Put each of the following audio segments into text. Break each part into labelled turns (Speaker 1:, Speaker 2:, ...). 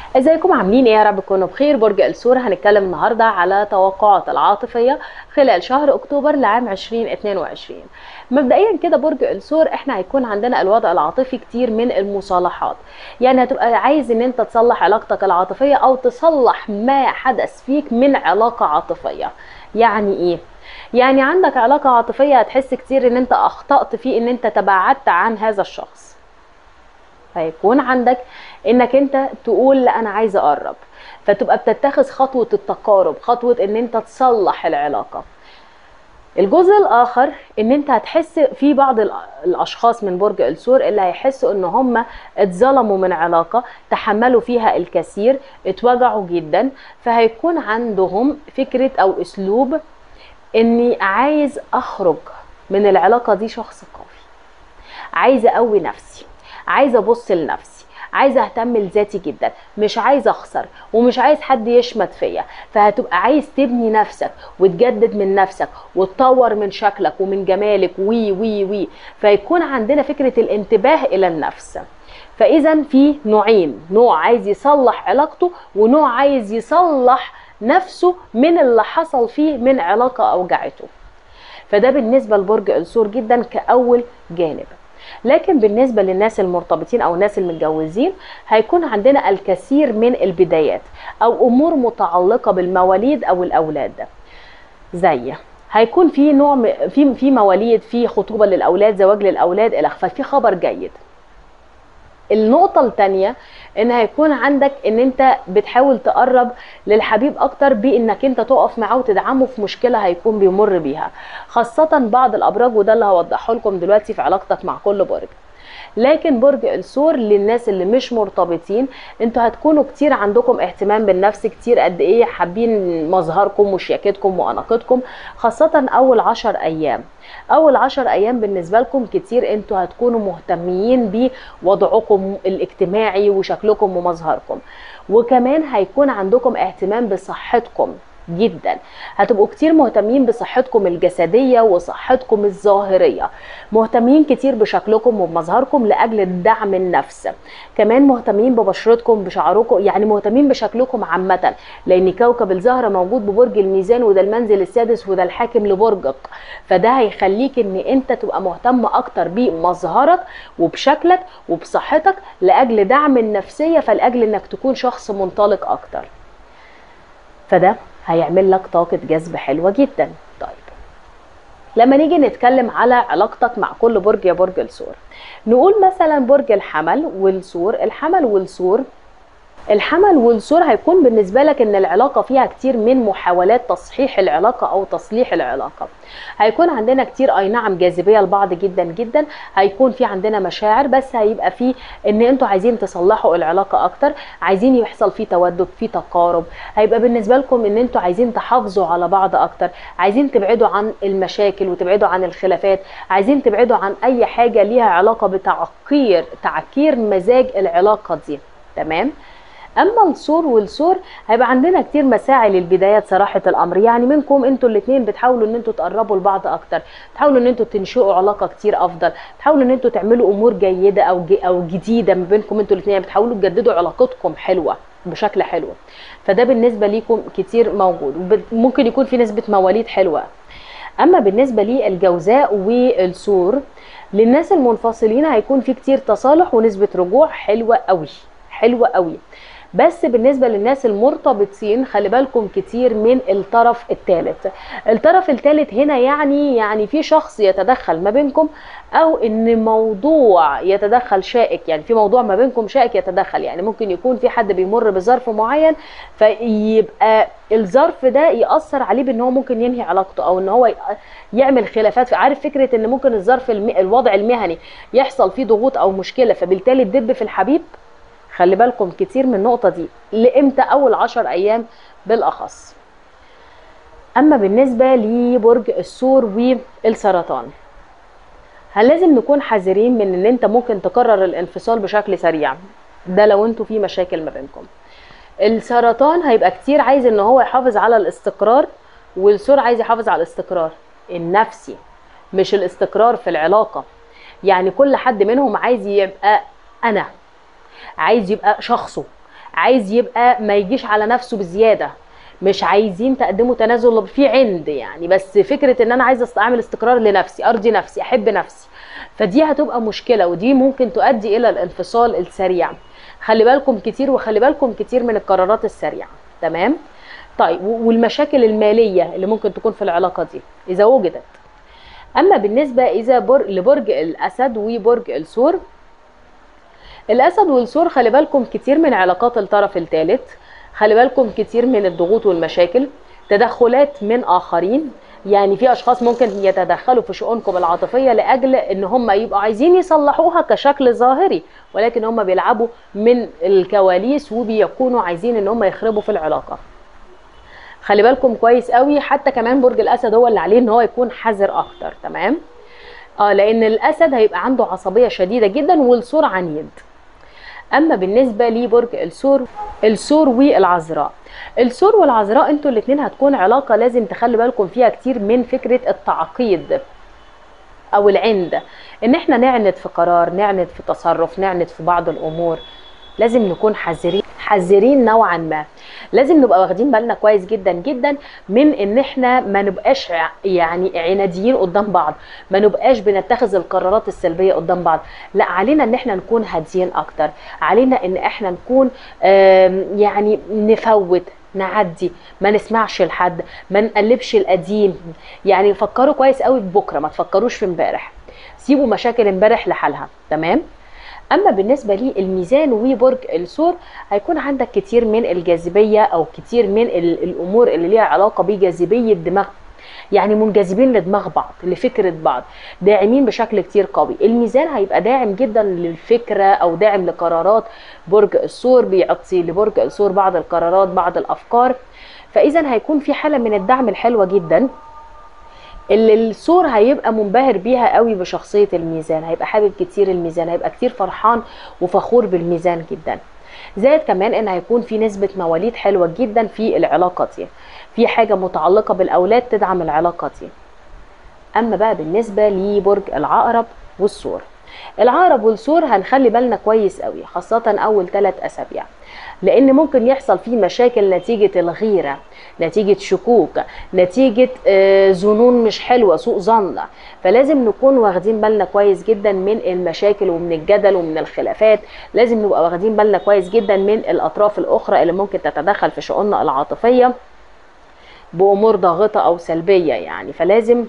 Speaker 1: ازيكم عاملين ايه يا رب تكونوا بخير برج السور هنتكلم النهارده على توقعات العاطفيه خلال شهر اكتوبر لعام 2022 مبدئيا كده برج السور احنا هيكون عندنا الوضع العاطفي كتير من المصالحات يعني هتبقى عايز ان انت تصلح علاقتك العاطفيه او تصلح ما حدث فيك من علاقه عاطفيه يعني ايه يعني عندك علاقه عاطفيه هتحس كتير ان انت اخطات في ان انت تباعدت عن هذا الشخص فيكون عندك انك انت تقول لا انا عايزه اقرب فتبقى بتتخذ خطوه التقارب خطوه ان انت تصلح العلاقه الجزء الاخر ان انت هتحس في بعض الاشخاص من برج السور اللي هيحسوا ان هم اتظلموا من علاقه تحملوا فيها الكثير اتوجعوا جدا فهيكون عندهم فكره او اسلوب اني عايز اخرج من العلاقه دي شخص قوي عايزه اقوي نفسي عايزه ابص لنفسي عايزه اهتم لذاتي جدا مش عايزه اخسر ومش عايز حد يشمت فيا فهتبقى عايز تبني نفسك وتجدد من نفسك وتطور من شكلك ومن جمالك وي وي وي فيكون عندنا فكره الانتباه الى النفس فاذا في نوعين نوع عايز يصلح علاقته ونوع عايز يصلح نفسه من اللي حصل فيه من علاقه اوجعته فده بالنسبه لبرج السور جدا كاول جانب لكن بالنسبه للناس المرتبطين او الناس المتجوزين هيكون عندنا الكثير من البدايات او امور متعلقه بالمواليد او الاولاد زي هيكون في نوع في في مواليد في خطوبه للاولاد زواج للاولاد الى ففي خبر جيد النقطة التانية ان هيكون عندك ان انت بتحاول تقرب للحبيب اكتر بانك انت تقف معاه وتدعمه في مشكلة هيكون بيمر بيها خاصة بعض الابراج وده اللي هوضحه لكم دلوقتي في علاقتك مع كل برج لكن برج السور للناس اللي مش مرتبطين انتوا هتكونوا كتير عندكم اهتمام بالنفس كتير قد ايه حابين مظهركم وشياكتكم واناقتكم خاصة اول عشر ايام اول عشر ايام بالنسبة لكم كتير انتوا هتكونوا مهتمين بوضعكم الاجتماعي وشكلكم ومظهركم وكمان هيكون عندكم اهتمام بصحتكم جدا هتبقوا كتير مهتمين بصحتكم الجسدية وصحتكم الظاهرية مهتمين كتير بشكلكم وبمظهركم لأجل دعم النفس كمان مهتمين ببشرتكم بشعركم يعني مهتمين بشكلكم عامة لأن كوكب الزهرة موجود ببرج الميزان وده المنزل السادس وده الحاكم لبرجك فده هيخليك ان انت تبقى مهتم اكتر بمظهرك وبشكلك وبصحتك لأجل دعم النفسية فلأجل انك تكون شخص منطلق اكتر فده هيعمل لك طاقة جذب حلوة جدا طيب لما نيجي نتكلم على علاقتك مع كل برج يا برج الثور نقول مثلا برج الحمل والثور الحمل والثور الحمل والثور هيكون بالنسبة لك ان العلاقة فيها كتير من محاولات تصحيح العلاقة او تصليح العلاقة هيكون عندنا كتير اي نعم جاذبية لبعض جدا جدا هيكون في عندنا مشاعر بس هيبقى في ان انتوا عايزين تصلحوا العلاقة اكتر عايزين يحصل في تودد في تقارب هيبقى بالنسبة لكم ان انتوا عايزين تحافظوا على بعض اكتر عايزين تبعدوا عن المشاكل وتبعدوا عن الخلافات عايزين تبعدوا عن اي حاجة ليها علاقة بتعكير تعكير مزاج العلاقة دي تمام اما الثور والثور هيبقى عندنا كتير مساعي للبدايات صراحه الامر يعني منكم انتوا الاثنين بتحاولوا ان انتوا تقربوا لبعض اكتر تحاولوا ان انتوا تنشئوا علاقه كتير افضل تحاولوا ان انتوا تعملوا امور جيده او جي او جديده ما بينكم انتوا الاثنين بتحاولوا تجددوا علاقتكم حلوه بشكل حلو فده بالنسبه ليكم كتير موجود ممكن يكون في نسبه مواليد حلوه اما بالنسبه للجوزاء والثور للناس المنفصلين هيكون في كتير تصالح ونسبه رجوع حلوه قوي حلوه قوي بس بالنسبة للناس المرتبطين خلي بالكم كتير من الطرف الثالث الطرف الثالث هنا يعني يعني في شخص يتدخل ما بينكم او ان موضوع يتدخل شائك يعني في موضوع ما بينكم شائك يتدخل يعني ممكن يكون في حد بيمر بظرف معين فيبقى الظرف ده ياثر عليه بان هو ممكن ينهي علاقته او ان هو يعمل خلافات عارف فكره ان ممكن الظرف المي... الوضع المهني يحصل فيه ضغوط او مشكله فبالتالي تدب في الحبيب خلي بالكم كتير من النقطة دي لإمتى أول عشر أيام بالأخص أما بالنسبة لبرج الثور والسرطان هل لازم نكون حذرين من ان انت ممكن تكرر الانفصال بشكل سريع ده لو انتوا في مشاكل ما بينكم السرطان هيبقى كتير عايز ان هو يحافظ على الاستقرار والثور عايز يحافظ على الاستقرار النفسي مش الاستقرار في العلاقة يعني كل حد منهم عايز يبقى انا عايز يبقى شخصه عايز يبقى ما يجيش على نفسه بزياده مش عايزين تقدموا تنازل في عند يعني بس فكره ان انا عايزه اعمل استقرار لنفسي ارضي نفسي احب نفسي فدي هتبقى مشكله ودي ممكن تؤدي الى الانفصال السريع خلي بالكم كتير وخلي بالكم كتير من القرارات السريعه تمام طيب والمشاكل الماليه اللي ممكن تكون في العلاقه دي اذا وجدت اما بالنسبه اذا بر... لبرج الاسد وبرج الثور الاسد والثور خلي بالكم كتير من علاقات الطرف الثالث خلي بالكم كتير من الضغوط والمشاكل تدخلات من اخرين يعني في اشخاص ممكن يتدخلوا في شؤونكم العاطفيه لاجل ان هم يبقوا عايزين يصلحوها كشكل ظاهري ولكن هم بيلعبوا من الكواليس وبيكونوا عايزين ان هم يخربوا في العلاقه خلي بالكم كويس قوي حتى كمان برج الاسد هو اللي عليه ان هو يكون حذر اكتر تمام اه لان الاسد هيبقى عنده عصبيه شديده جدا والثور عنيد اما بالنسبه لبرج الثور الثور والعذراء الثور والعذراء انتوا الاثنين هتكون علاقه لازم تخلي بالكم فيها كتير من فكره التعقيد او العند ان احنا نعند في قرار نعند في تصرف نعند في بعض الامور لازم نكون حذرين حذرين نوعا ما لازم نبقى واخدين بالنا كويس جدا جدا من ان احنا ما نبقاش يعني عناديين قدام بعض ما نبقاش بنتخذ القرارات السلبيه قدام بعض لا علينا ان احنا نكون هاديين اكتر علينا ان احنا نكون يعني نفوت نعدي ما نسمعش لحد ما نقلبش القديم يعني فكروا كويس قوي ببكره ما تفكروش في امبارح سيبوا مشاكل امبارح لحالها تمام اما بالنسبه للميزان وبرج الثور هيكون عندك كتير من الجاذبيه او كتير من الامور اللي ليها علاقه بجاذبيه دماغ يعني منجذبين لدماغ بعض لفكره بعض داعمين بشكل كتير قوي الميزان هيبقى داعم جدا للفكره او داعم لقرارات برج الثور بيعطي لبرج الثور بعض القرارات بعض الافكار فاذا هيكون في حاله من الدعم الحلوه جدا اللي الثور هيبقى منبهر بيها قوي بشخصيه الميزان هيبقى حابب كتير الميزان هيبقى كتير فرحان وفخور بالميزان جدا زائد كمان ان هيكون في نسبه مواليد حلوه جدا في العلاقه دي في حاجه متعلقه بالاولاد تدعم العلاقه دي اما بقى بالنسبه لبرج العقرب والثور العقرب والثور هنخلي بالنا كويس قوي خاصه اول ثلاث اسابيع لان ممكن يحصل فيه مشاكل نتيجه الغيره نتيجه شكوك نتيجه ظنون مش حلوه سوء ظن فلازم نكون واخدين بالنا كويس جدا من المشاكل ومن الجدل ومن الخلافات لازم نبقى واخدين بالنا كويس جدا من الاطراف الاخرى اللي ممكن تتدخل في شؤوننا العاطفيه بامور ضاغطه او سلبيه يعني فلازم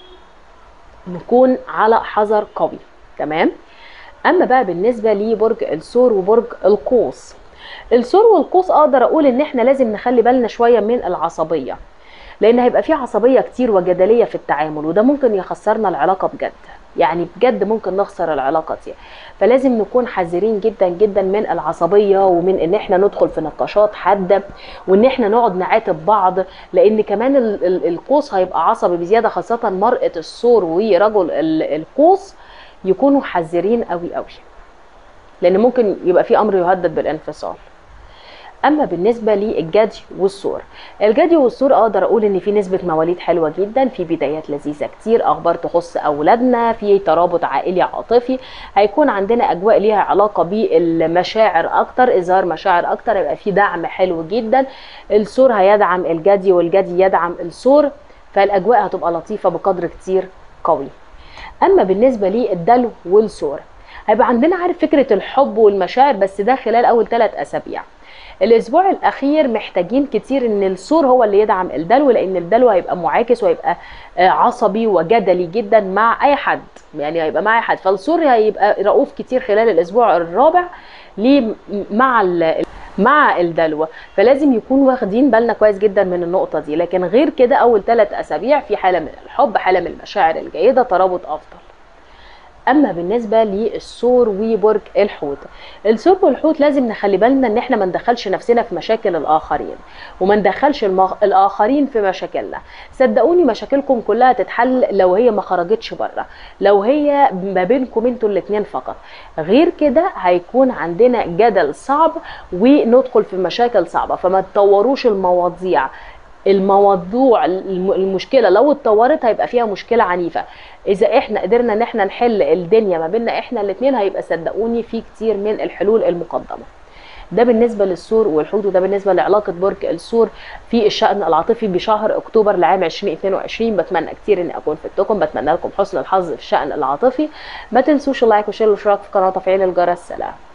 Speaker 1: نكون على حذر قوي تمام اما بقى بالنسبه لبرج الثور وبرج القوس الثور والقوس اقدر اقول ان احنا لازم نخلي بالنا شويه من العصبيه لان هيبقى في عصبيه كتير وجدليه في التعامل وده ممكن يخسرنا العلاقه بجد يعني بجد ممكن نخسر العلاقه دي فلازم نكون حذرين جدا جدا من العصبيه ومن ان احنا ندخل في نقاشات حاده وان احنا نقعد نعاتب بعض لان كمان القوس هيبقى عصبي بزياده خاصه مراه الثور ورجل القوس يكونوا حذرين قوي قوي لان ممكن يبقى في امر يهدد بالانفصال اما بالنسبه للجدي والثور الجدي والثور اقدر اقول ان في نسبه مواليد حلوه جدا في بدايات لذيذه كتير اخبار تخص اولادنا في ترابط عائلي عاطفي هيكون عندنا اجواء ليها علاقه بالمشاعر اكتر اظهار مشاعر اكتر يبقى في دعم حلو جدا الثور هيدعم الجدي والجدي يدعم الثور فالاجواء هتبقى لطيفه بقدر كتير قوي اما بالنسبه للدلو والثور هيبقى عندنا عارف فكره الحب والمشاعر بس ده خلال اول ثلاث اسابيع الاسبوع الاخير محتاجين كتير ان الثور هو اللي يدعم الدلو لان الدلو هيبقى معاكس وهيبقى عصبي وجدلي جدا مع اي حد يعني هيبقى مع اي حد فالثور هيبقى رؤوف كتير خلال الاسبوع الرابع ليه مع مع الدلو فلازم يكون واخدين بالنا كويس جدا من النقطه دي لكن غير كده اول ثلاث اسابيع في حاله من الحب حاله من المشاعر الجيده ترابط افضل اما بالنسبه للثور وبرج الحوت الثور والحوت لازم نخلي بالنا ان احنا ما ندخلش نفسنا في مشاكل الاخرين وما ندخلش المغ... الاخرين في مشاكلنا صدقوني مشاكلكم كلها تتحل لو هي ما خرجتش بره لو هي ما بينكم انتوا الاثنين فقط غير كده هيكون عندنا جدل صعب وندخل في مشاكل صعبه فما تطوروش المواضيع الموضوع المشكله لو اتطورت هيبقى فيها مشكله عنيفه اذا احنا قدرنا ان احنا نحل الدنيا ما بيننا احنا الاثنين هيبقى صدقوني في كتير من الحلول المقدمه ده بالنسبه للثور والحوت وده بالنسبه لعلاقه برج الثور في الشان العاطفي بشهر اكتوبر لعام 2022 بتمنى كتير اني اكون فدتكم بتمنى لكم حسن الحظ في الشان العاطفي ما تنسوش اللايك والشير والاشتراك في القناه وتفعيل الجرس سلام